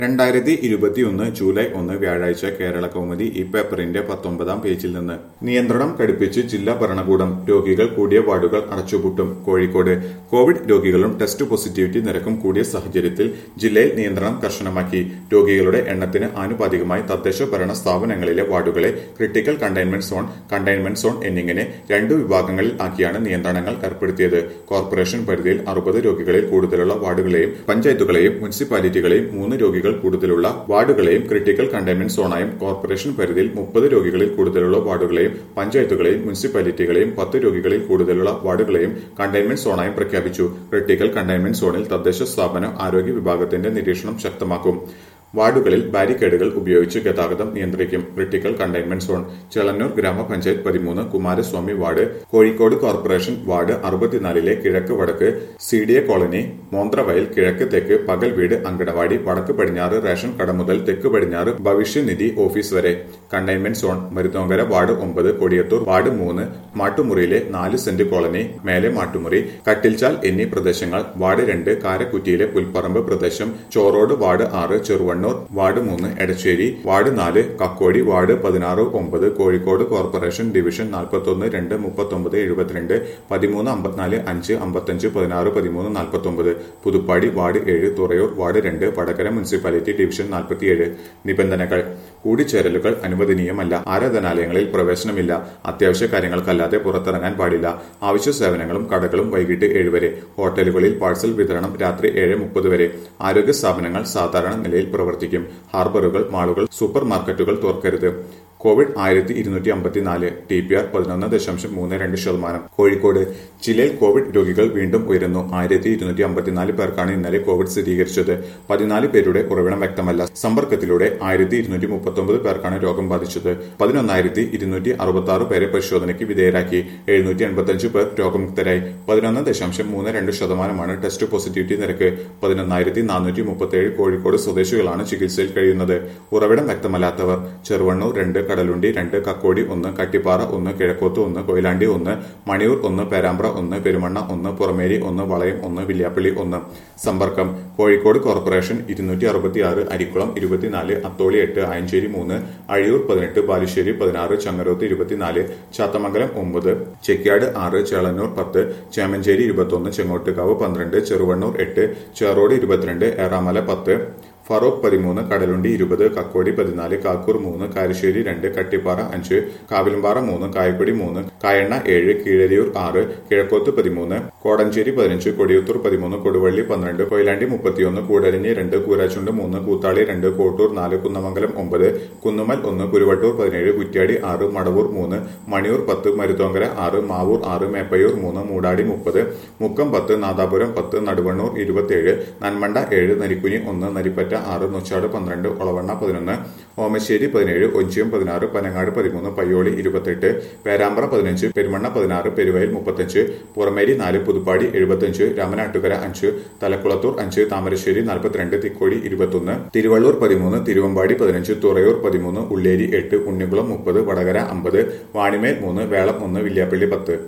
രണ്ടായിരത്തി ഇരുപത്തിയൊന്ന് ജൂലൈ ഒന്ന് വ്യാഴാഴ്ച കേരള കൗമുദി ഈ പേപ്പറിന്റെ പത്തൊമ്പതാം പേജിൽ നിന്ന് നിയന്ത്രണം കടുപ്പിച്ച് ജില്ലാ ഭരണകൂടം രോഗികൾ കൂടിയ വാർഡുകൾ അടച്ചുപൂട്ടും കോഴിക്കോട് കോവിഡ് രോഗികളും ടെസ്റ്റ് പോസിറ്റിവിറ്റി നിരക്കും കൂടിയ സാഹചര്യത്തിൽ ജില്ലയിൽ നിയന്ത്രണം കർശനമാക്കി രോഗികളുടെ എണ്ണത്തിന് ആനുപാതികമായി തദ്ദേശ ഭരണ സ്ഥാപനങ്ങളിലെ വാർഡുകളെ critical containment zone containment zone എന്നിങ്ങനെ രണ്ടു വിഭാഗങ്ങളിൽ ആക്കിയാണ് നിയന്ത്രണങ്ങൾ ഏർപ്പെടുത്തിയത് കോർപ്പറേഷൻ പരിധിയിൽ അറുപത് രോഗികളിൽ കൂടുതലുള്ള വാർഡുകളെയും പഞ്ചായത്തുകളെയും മുനിസിപ്പാലിറ്റികളെയും മൂന്ന് രോഗികൾ കൂടുതലുള്ള വാർഡുകളെയും ക്രിട്ടിക്കൽ കണ്ടെയ്ൻമെന്റ് സോണായും കോർപ്പറേഷൻ പരിധിയിൽ മുപ്പത് രോഗികളിൽ കൂടുതലുള്ള വാർഡുകളെയും പഞ്ചായത്തുകളെയും മുനിസിപ്പാലിറ്റികളെയും പത്ത് രോഗികളിൽ കൂടുതലുള്ള വാർഡുകളെയും കണ്ടെയ്ൻമെന്റ് സോണായും പ്രഖ്യാപിച്ചു ക്രിട്ടിക്കൽ കണ്ടെയ്ൻമെന്റ് സോണിൽ തദ്ദേശ സ്ഥാപന ആരോഗ്യ വിഭാഗത്തിന്റെ നിരീക്ഷണം ശക്തമാക്കും വാർഡുകളിൽ ബാരിക്കേഡുകൾ ഉപയോഗിച്ച് ഗതാഗതം നിയന്ത്രിക്കും critical containment zone Chelannur grama panchayat പതിമൂന്ന് Kumaraswamy ward Kozhikode corporation ward അറുപത്തിനാലിലെ കിഴക്ക് വടക്ക് C D A colony Monthravayal കിഴക്ക് തെക്ക് പകൽ വീട് അങ്കണവാടി വടക്ക് പടിഞ്ഞാറ് റേഷൻ കട മുതൽ തെക്ക് പടിഞ്ഞാറ് ഭവിഷ്യനിധി ഓഫീസ് വരെ കണ്ടെയ്ൻമെന്റ് സോൺ മരുത്തോങ്കര വാർഡ് ഒമ്പത് കൊടിയത്തൂർ വാർഡ് മൂന്ന് മാട്ടുമുറിയിലെ നാല് സെന്റ് കോളനി മേലെ മാട്ടുമുറി കട്ടിൽച്ചാൽ എന്നീ പ്രദേശങ്ങൾ വാർഡ് രണ്ട് കാരക്കുറ്റിയിലെ പുൽപ്പറമ്പ് പ്രദേശം ചോറോട് വാർഡ് ആറ് ചെറുവണ്ണൂർ വാർഡ് മൂന്ന് എടച്ചേരി വാർഡ് നാല് കക്കോടി വാർഡ് പതിനാറ് ഒമ്പത് കോഴിക്കോട് കോർപ്പറേഷൻ ഡിവിഷൻ നാൽപ്പത്തൊന്ന് രണ്ട് മുപ്പത്തൊമ്പത് എഴുപത്തിരണ്ട് പതിമൂന്ന് അമ്പത്തിനാല് അഞ്ച് അമ്പത്തഞ്ച് പതിനാറ് പതിമൂന്ന് നാൽപ്പത്തൊമ്പത് പുതുപ്പാടി വാർഡ് ഏഴ് തുറയൂർ വാർഡ് രണ്ട് വടകര മുനിസിപ്പാലിറ്റി ഡിവിഷൻ നാൽപ്പത്തിയേഴ് നിബന്ധനകൾ കൂടിച്ചേരലുകൾ അനുവദനീയമല്ല ആരാധനാലയങ്ങളിൽ പ്രവേശനമില്ല അത്യാവശ്യ കാര്യങ്ങൾക്കല്ലാതെ പുറത്തിറങ്ങാൻ പാടില്ല ആവശ്യ സേവനങ്ങളും കടകളും വൈകിട്ട് ഏഴ് വരെ ഹോട്ടലുകളിൽ പാഴ്സൽ വിതരണം രാത്രി ഏഴ് മുപ്പത് വരെ ആരോഗ്യ സ്ഥാപനങ്ങൾ സാധാരണ നിലയിൽ പ്രവർത്തിക്കും ഹാർബറുകൾ മാളുകൾ സൂപ്പർ മാർക്കറ്റുകൾ തുറക്കരുത് കോവിഡ് ആയിരത്തി ഇരുന്നൂറ്റി അമ്പത്തിനാല് ടി പി ആർ പതിനൊന്ന് ദശാംശം മൂന്ന് രണ്ട് ശതമാനം കോഴിക്കോട് ജില്ലയിൽ കോവിഡ് രോഗികൾ വീണ്ടും ഉയരുന്നു ആയിരത്തി ഇരുന്നൂറ്റി അമ്പത്തിനാല് പേർക്കാണ് ഇന്നലെ കോവിഡ് സ്ഥിരീകരിച്ചത് പതിനാല് പേരുടെ ഉറവിടം വ്യക്തമല്ല സമ്പർക്കത്തിലൂടെ ആയിരത്തി ഇരുന്നൂറ്റി മുപ്പത്തൊമ്പത് പേർക്കാണ് രോഗം ബാധിച്ചത് പതിനൊന്നായിരത്തി ഇരുന്നൂറ്റി അറുപത്തി ആറ് പേരെ പരിശോധനയ്ക്ക് വിധേയരാക്കി എഴുന്നൂറ്റി എൺപത്തഞ്ച് പേർ രോഗമുക്തരായി പതിനൊന്ന് ദശാംശം മൂന്ന് രണ്ട് ശതമാനമാണ് ടെസ്റ്റ് പോസിറ്റിവിറ്റി നിരക്ക് പതിനൊന്നായിരത്തി നാനൂറ്റി മുപ്പത്തിയേഴ് കോഴിക്കോട് സ്വദേശികളാണ് ചികിത്സയിൽ കഴിയുന്നത് ഉറവിടം വ്യക്തമല്ലാത്തവർ ചെറുവണ്ണൂർ രണ്ട് കടലുണ്ടി രണ്ട് കക്കോടി ഒന്ന് കട്ടിപ്പാറ ഒന്ന് കിഴക്കോത്ത് ഒന്ന് കൊയിലാണ്ടി ഒന്ന് മണിയൂർ ഒന്ന് പേരാമ്പ്ര ഒന്ന് പെരുമണ്ണ ഒന്ന് പുറമേരി ഒന്ന് വളയം ഒന്ന് വില്യാപ്പള്ളി ഒന്ന് സമ്പർക്കം കോഴിക്കോട് കോർപ്പറേഷൻ ഇരുന്നൂറ്റി അറുപത്തിയാറ് അരിക്കുളം ഇരുപത്തിനാല് അത്തോളി എട്ട് ആയഞ്ചേരി മൂന്ന് അഴിയൂർ പതിനെട്ട് ബാലുശ്ശേരി പതിനാറ് ചങ്ങരോത്ത് ഇരുപത്തിനാല് ചാത്തമംഗലം ഒമ്പത് ചെക്യാട് ആറ് ചേളന്നൂർ പത്ത് ചേമഞ്ചേരി ഇരുപത്തൊന്ന് ചെങ്ങോട്ടുകാവ് പന്ത്രണ്ട് ചെറുവണ്ണൂർ എട്ട് ചേറോട് ഇരുപത്തിരണ്ട് ഏറാമല പത്ത് ഫറോക്ക് പതിമൂന്ന് കടലുണ്ടി ഇരുപത് കക്കോടി പതിനാല് കാക്കൂർ മൂന്ന് കാരശ്ശേരി രണ്ട് കട്ടിപ്പാറ അഞ്ച് കാവിലുംപാറ മൂന്ന് കായക്കൊടി മൂന്ന് കായണ്ണ ഏഴ് കീഴരിയൂർ ആറ് കിഴക്കോത്ത് പതിമൂന്ന് കോടഞ്ചേരി പതിനഞ്ച് കൊടിയത്തൂർ പതിമൂന്ന് കൊടുവള്ളി പന്ത്രണ്ട് കൊയിലാണ്ടി മുപ്പത്തിയൊന്ന് കൂടരഞ്ഞി രണ്ട് കൂരാച്ചുണ്ട് മൂന്ന് കൂത്താളി രണ്ട് കോട്ടൂർ നാല് കുന്നമംഗലം ഒമ്പത് കുന്നുമൽ ഒന്ന് കുരുവട്ടൂർ പതിനേഴ് കുറ്റ്യാടി ആറ് മടവൂർ മൂന്ന് മണിയൂർ പത്ത് മരുത്തോങ്കര ആറ് മാവൂർ ആറ് മേപ്പയൂർ മൂന്ന് മൂടാടി മുപ്പത് മുക്കം പത്ത് നാദാപുരം പത്ത് നടുവണ്ണൂർ ഇരുപത്തിയേഴ് നന്മണ്ട ഏഴ് നരിക്കുനി ഒന്ന് നരിപ്പറ്റ ആറ് നൊച്ചാട് പന്ത്രണ്ട് ഒളവണ്ണ പതിനൊന്ന് ഓമശ്ശേരി പതിനേഴ് ഒഞ്ചിയം പതിനാറ് പനങ്ങാട് പതിമൂന്ന് പയ്യോളി ഇരുപത്തെട്ട് പേരാമ്പ്ര പതിനഞ്ച് പെരുമണ്ണ പതിനാറ് പെരുവയൽ മുപ്പത്തഞ്ച് പുറമേരി നാല് പുതുപ്പാടി എഴുപത്തഞ്ച് രാമനാട്ടുകര അഞ്ച് തലക്കുളത്തൂർ അഞ്ച് താമരശ്ശേരി നാൽപ്പത്തിരണ്ട് തിക്കോടി ഇരുപത്തൊന്ന് തിരുവള്ളൂർ പതിമൂന്ന് തിരുവമ്പാടി പതിനഞ്ച് തുറയൂർ പതിമൂന്ന് ഉള്ളേരി എട്ട് ഉണ്ണിക്കുളം മുപ്പത് വടകര അമ്പത് വാണിമേൽ മൂന്ന് വേളം ഒന്ന് വില്യാപ്പള്ളി പത്ത്